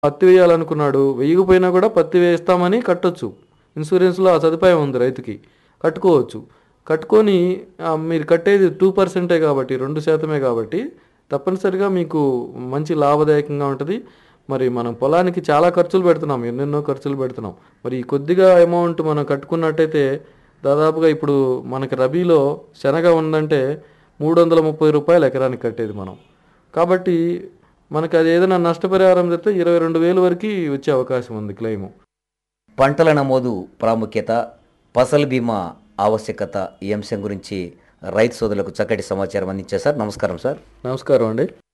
పత్తి వేయాలనుకున్నాడు వేయకపోయినా కూడా పత్తి వేస్తామని కట్టొచ్చు ఇన్సూరెన్స్లో ఆ సదుపాయం ఉంది రైతుకి కట్టుకోవచ్చు కట్టుకొని ఆ, మీరు కట్టేది టూ పర్సెంటే కాబట్టి రెండు శాతమే కాబట్టి తప్పనిసరిగా మీకు మంచి లాభదాయకంగా ఉంటుంది మరి మనం పొలానికి చాలా ఖర్చులు పెడుతున్నాం ఎన్నెన్నో ఖర్చులు పెడుతున్నాం మరి ఈ కొద్దిగా అమౌంట్ మనం కట్టుకున్నట్టయితే దాదాపుగా ఇప్పుడు మనకి రబీలో శనగ ఉందంటే మూడు వందల ముప్పై రూపాయలు ఎకరానికి కట్టేది మనం కాబట్టి మనకి అది ఏదైనా నష్టపరిహారం చెప్తే ఇరవై రెండు వేలు వరకు వచ్చే అవకాశం ఉంది క్లెయిము పంటల నమోదు ప్రాముఖ్యత ఫసల్ బీమా ఆవశ్యకత ఈ అంశం గురించి రైతు సోదరులకు చక్కటి సమాచారం అందించారు సార్ నమస్కారం సార్ నమస్కారం అండి